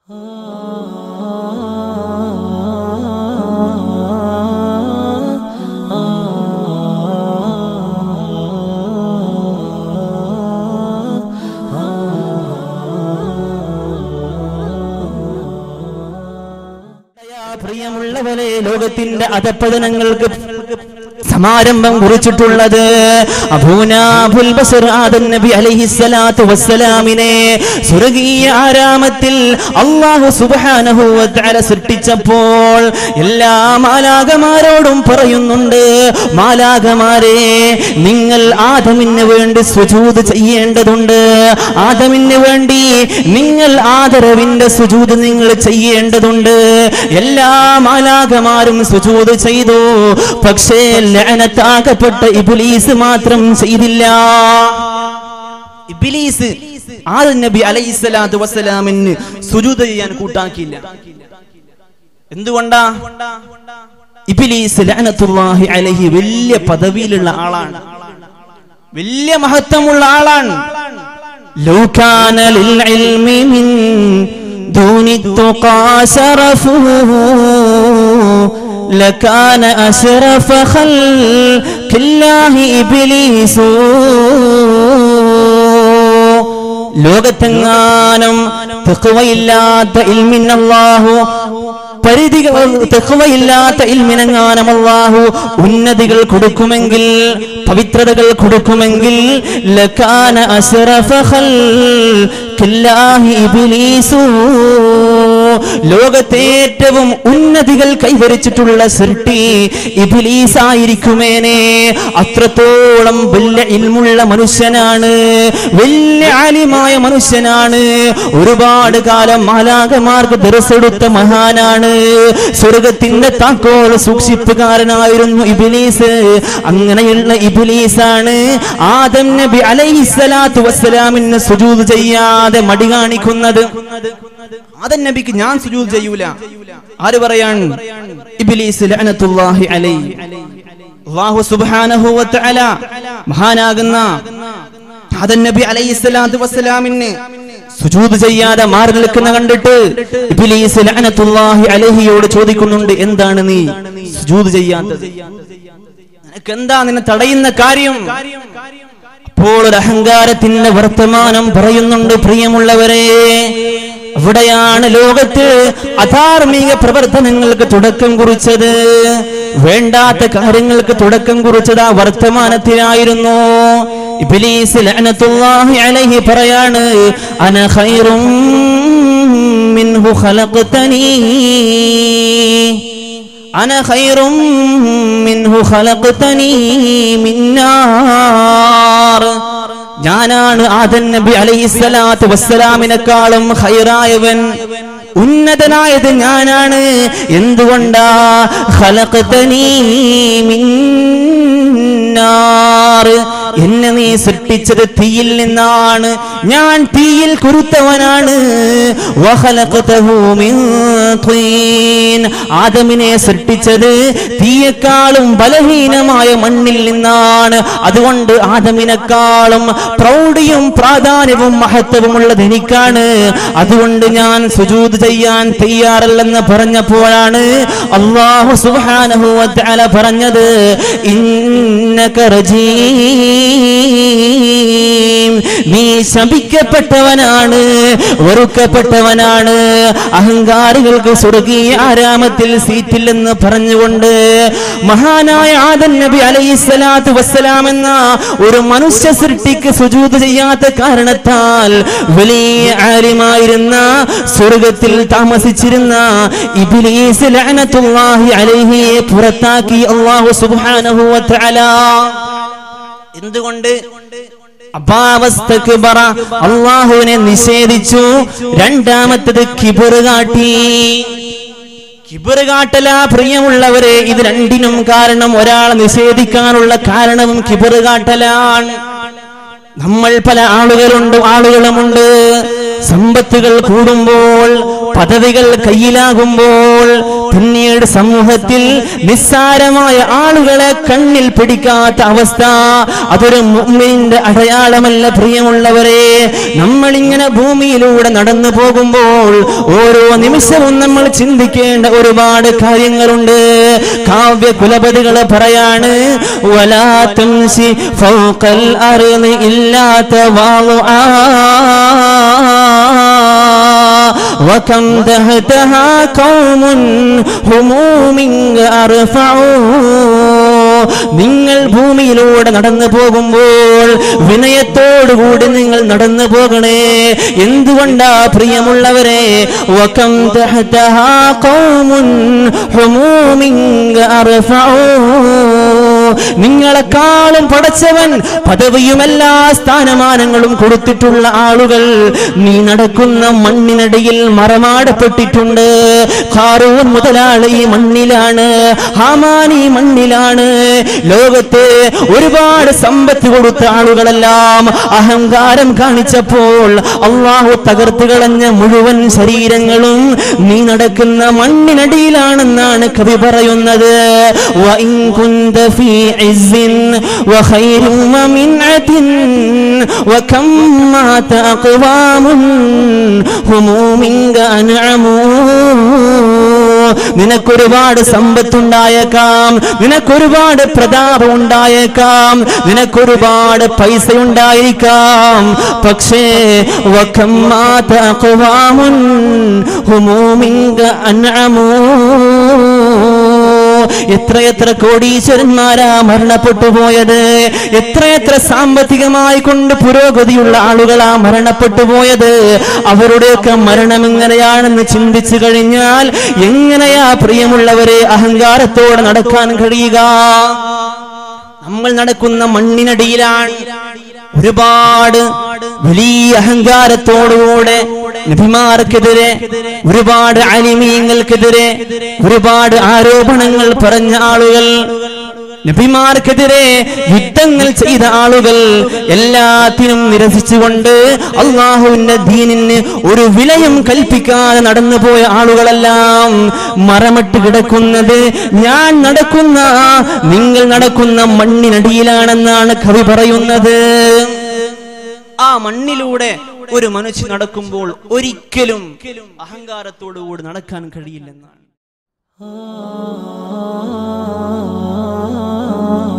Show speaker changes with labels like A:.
A: പ്രിയമുള്ളവരെ ലോകത്തിന്റെ അധപ്പതനങ്ങൾക്ക് സമാരംഭം കുറിച്ചിട്ടുള്ളത് അബൂനാബുൽ ബസർ ആദം നബി അലൈഹിസ്സലാത്തു വസ്സലാമിനെ സ്വർഗീയ ആരാമത്തിൽ അള്ളാഹു സുബ്ഹാനഹു വ തആല സൃഷ്ടിച്ചപ്പോൾ എല്ലാ മാലാകമാരോടും പറയുന്നുണ്ട് മാലാകമാരെ നിങ്ങൾ ആദമിന് വേണ്ടി സുജൂദ് ചെയ്യേണ്ടതുണ്ട് ആദമിന് വേണ്ടി നിങ്ങൾ ആദരവിന്റെ സുജൂദ് നിങ്ങൾ ചെയ്യേണ്ടതുണ്ട് എല്ലാ മാലാകമാരും സുജൂദ് ചെയ്തു പക്ഷേ ലഅനത്താകപ്പെട്ട ഇബ്ലീസ് മാത്രം ചെയ്തില്ല ഇബ്ലീസ് ആദം നബി അലൈഹിസ്സലാത്തു വസ്സലാമിന് സുജൂദ് ചെയ്യാൻ കൂട്ടാക്കിയില്ല എന്തുകൊണ്ടാ ഇബ്ലീസ് ലഅനത്തുല്ലാഹി അലൈഹി വലിയ പദവിയിലുള്ള ആളാണ് വലിയ മഹത്വമുള്ള ആളാണ് لو كان للعلم من دون التقى شرفه لكان أشرف خلق الله إبليس ലോകത്തെങ്ങാനും തെക്കുവയില്ലാത്ത ഇൽമിന്നല്ലാഹു പരിധികൾ തെക്കുവയില്ലാത്ത ഇൽമിനെങ്ങാനും അല്ലാഹു ഉന്നതികൾ കൊടുക്കുമെങ്കിൽ പവിത്രതകൾ കൊടുക്കുമെങ്കിൽ ലക്കാന അസ്റഫ ഖൽഖില്ലാഹി ഇബ്ലീസു ലോകത്തെ ഏറ്റവും ഉന്നതികൾ കൈവരിച്ചിട്ടുള്ള സൃഷ്ടി ഇബ്ലീസ് ആയിരിക്കുമേനെ അത്രത്തോളം വലിയ ഇൽമുള്ള മനുഷ്യനാണ് വലിയ ആലിമായ മനുഷ്യനാണ് ഒരുപാട് കാലം മാലാകമാർക്ക് ദർസെടുത്ത മഹാനാണ് സ്വർഗത്തിന്റെ താക്കോൽ സൂക്ഷിപ്പുകാരനായിരുന്നു ഇബിലീസ് അങ്ങനെയുള്ള ഇബിലീസാണ് ആദം നബി അലൈഹിസ്സലാത്തു വസ്സലാമിന് സുജൂദ് ചെയ്യാതെ മടി കാണിക്കുന്നത് ആദം നബിക്ക് ഞാൻ സുജൂദ് ചെയ്യൂല ആര് പറയാൻ ഇബിലീസ് ലഅനത്തുല്ലാഹി അലൈഹി അല്ലാഹു സുബ്ഹാനഹു വ തആല മഹാനാകുന്ന ആദം നബി അലൈഹിസ്സലാത്തു വസ്സലാമിന് സുജൂദ് ചെയ്യാതെ മാറി നിൽക്കുന്ന കണ്ടിട്ട് ഇബ്ലീസ് ലഅനത്തുല്ലാഹി അലൈഹിയോട് ചോദിക്കുന്നുണ്ട് എന്താണ് നീ സുജൂദ് ചെയ്യാത്തത് നിനക്ക് എന്താ നിന്നെ തടയുന്ന കാര്യം അപ്പോൾ ഒരു അഹങ്കാരത്തിന്റെ വർത്തമാനം പറയുന്നുണ്ട് പ്രിയമുള്ളവരെ അവിടെയാണ് ലോകത്ത് അധാർമിക പ്രവർത്തനങ്ങൾക്ക് തുടക്കം കുറിച്ചത് വേണ്ടാത്ത കാര്യങ്ങൾക്ക് തുടക്കം കുറിച്ചത് ആ വർത്തമാനത്തിലായിരുന്നു ഇബ്ലീസ് ലഅനത്തുല്ലാഹി അലൈഹി പറയാണ് അന ഖൈറും മിൻഹു ഖലഖതനീ അന ഖൈറും മിൻഹു ഖലഖതനീ മിൻ നാർ ഞാനാണ് ആദൻ നബി അലൈഹിസ്സലാത്തു വസ്സലാമിനെക്കാളും ഖൈറായവൻ ഉന്നതനായത് ഞാനാണ് എന്തുകൊണ്ടാ ഖലഖതനീ മിൻ നാർ എന്നെ നീ സൃഷ്ടിച്ചത് തീയിൽ നിന്നാണ് ഞാൻ തീയിൽ കുരുത്തവനാണ് വഖലഖതഹു മിൻ തീൻ ആദമിനെ സൃഷ്ടിച്ചത് തീയെക്കാളും ബലഹീനമായ മണ്ണിൽ നിന്നാണ് അതുകൊണ്ട് ആദമിനെക്കാളും പ്രൗഢിയും പ്രാധാന്യവും മഹത്വവുമുള്ളത് എനിക്കാണ് അതുകൊണ്ട് ഞാൻ സുജൂദ് ചെയ്യാൻ തയ്യാറല്ലെന്ന് പറഞ്ഞപ്പോഴാണ് അള്ളാഹു സുബ്ഹാനഹു വ തആല പറഞ്ഞത് ഇന്നക റജീം നീ ശപിക്കപ്പെട്ടവനാണ് വെറുക്കപ്പെട്ടവനാണ് അഹങ്കാരികൾക്ക് സ്വർഗീയ ആരാമത്തിൽ സീറ്റില്ലെന്ന് പറഞ്ഞുകൊണ്ട് മഹാനായ ആദൻ നബി അലൈഹിസ്സലാത്തു വസ്സലാം എന്ന ഒരു മനുഷ്യ സൃഷ്ടിക്ക് സുജൂദ് ചെയ്യാത്ത കാരണത്താൽ വലിയ ആലിമായിരുന്ന സ്വർഗത്തിൽ താമസിച്ചിരുന്ന ഇബ്ലീസ് ലഅനത്തുല്ലാഹി അലൈഹിയെ പുറത്താക്കി അല്ലാഹു സുബ്ഹാനഹു വ തആല എന്തുകൊണ്ട് അഭാവസ്ഥക്ക് പറ അള്ളാഹുവിനെ നിഷേധിച്ചു രണ്ടാമത്തത് കിബറ് കാട്ടി കിബറ് കാട്ടല പ്രിയമുള്ളവരെ ഇത് രണ്ടിനും കാരണം ഒരാളെ നിഷേധിക്കാനുള്ള കാരണവും കിബറ് കാട്ടലാണ് നമ്മൾ പല ആളുകളുണ്ട് ആളുകളുമുണ്ട് സമ്പത്തുകൾ കൂടുമ്പോൾ പദവികൾ കയ്യിലാകുമ്പോൾ പിന്നീട് സമൂഹത്തിൽ നിസ്സാരമായ ആളുകളെ കണ്ണിൽ പിടിക്കാത്ത അവസ്ഥ അതൊരു മുഅ്മിനിന്റെ അടയാളമല്ല പ്രിയമുള്ളവരെ നമ്മളിങ്ങനെ ഭൂമിയിലൂടെ നടന്നു പോകുമ്പോൾ ഓരോ നിമിഷവും നമ്മൾ ചിന്തിക്കേണ്ട ഒരുപാട് കാര്യങ്ങളുണ്ട് കാവ്യ കുലപതികൾ പറയാണ് വലാ തംശി ഫൗഖൽ അർളി ഇല്ലാത്ത വാളുആ وكم تحتها قوم هم منك أرفعوا നിങ്ങൾ ഭൂമിയിലൂടെ നടന്നു പോകുമ്പോൾ വിനയത്തോടുകൂടി നിങ്ങൾ നടന്നു പോകണേ എന്തുകൊണ്ടാ പ്രിയമുള്ളവരെ വകം തഹതഹാ ഖൗമുൻ ഹുമൂ മിങ്ക അർഫഉ നിങ്ങളെക്കാളും പടച്ചവൻ പദവിയുമെല്ലാ സ്ഥാനമാനങ്ങളും കൊടുത്തിട്ടുള്ള ആളുകൾ നീ നടക്കുന്ന മണ്ണിനടിയിൽ മറമാടപ്പെട്ടിട്ടുണ്ട് ഖാറൂൻ മുതലാളി ഈ മണ്ണിലാണ് ഹാമാൻ ഈ മണ്ണിലാണ് ലോകത്ത് ഒരുപാട് സമ്പത്ത് കൊടുത്ത ആളുകളെല്ലാം അഹങ്കാരം കാണിച്ചപ്പോൾ അള്ളാഹു തകർത്ത് കളഞ്ഞ മുഴുവൻ ശരീരങ്ങളും നീ നടക്കുന്ന മണ്ണിനടിയിലാണെന്നാണ് കവി പറയുന്നത് വഇൻ കുന്ത ഫീ ഇസ്സിൻ വഖൈർ വമിൻഅത വകം മാത അഖ്വാമുൻ ഹുമൂ മിൻക അൻഅമൂ നിനക്കൊരുപാട് സമ്പത്തുണ്ടായേക്കാം നിനക്കൊരുപാട് പ്രതാപം ഉണ്ടായേക്കാം നിനക്കൊരുപാട് പൈസ ഉണ്ടായിരിക്കാം പക്ഷേ വഖമ്മാത അഖ്വാമുൻ ഹുമൂ മിൻക അൻഅമൂ എത്രയെത്ര കോടീശ്വരന്മാരാ മരണപ്പെട്ടു പോയത് എത്രയെത്ര സാമ്പത്തികമായി കൊണ്ട് പുരോഗതിയുള്ള ആളുകളാ മരണപ്പെട്ടു പോയത് അവരുടെയൊക്കെ മരണം എങ്ങനെയാണെന്ന് ചിന്തിച്ചു കഴിഞ്ഞാൽ എങ്ങനെയാ പ്രിയമുള്ളവരെ അഹങ്കാരത്തോടെ നടക്കാൻ കഴിയുക നമ്മൾ നടക്കുന്ന മണ്ണിനടിയിലാണ് ഒരുപാട് വലിയ അഹങ്കാരത്തോടുകൂടെ നബിമാർക്കെതിരെ ഒരുപാട് അലിമീങ്ങൾക്കെതിരെ ഒരുപാട് ആരോപണങ്ങൾ പറഞ്ഞ ആളുകൾ നബിമാർക്കെതിരെ യുദ്ധങ്ങൾ ചെയ്ത ആളുകൾ എല്ലാത്തിനും നിരസിച്ചുകൊണ്ട് അള്ളാഹുവിന്റെ ദീനിന് ഒരു വിലയും കൽപ്പിക്കാതെ നടന്നുപോയ ആളുകളെല്ലാം മറമിട്ട് കിടക്കുന്നത് ഞാൻ നടക്കുന്ന നിങ്ങൾ നടക്കുന്ന മണ്ണിനടിയിലാണെന്നാണ് കവി പറയുന്നത് ആ മണ്ണിലൂടെ ഒരു മനുഷ്യൻ നടക്കുമ്പോൾ ഒരിക്കലും അഹങ്കാരത്തോടുകൂടി നടക്കാൻ കഴിയില്ലെന്നാണ്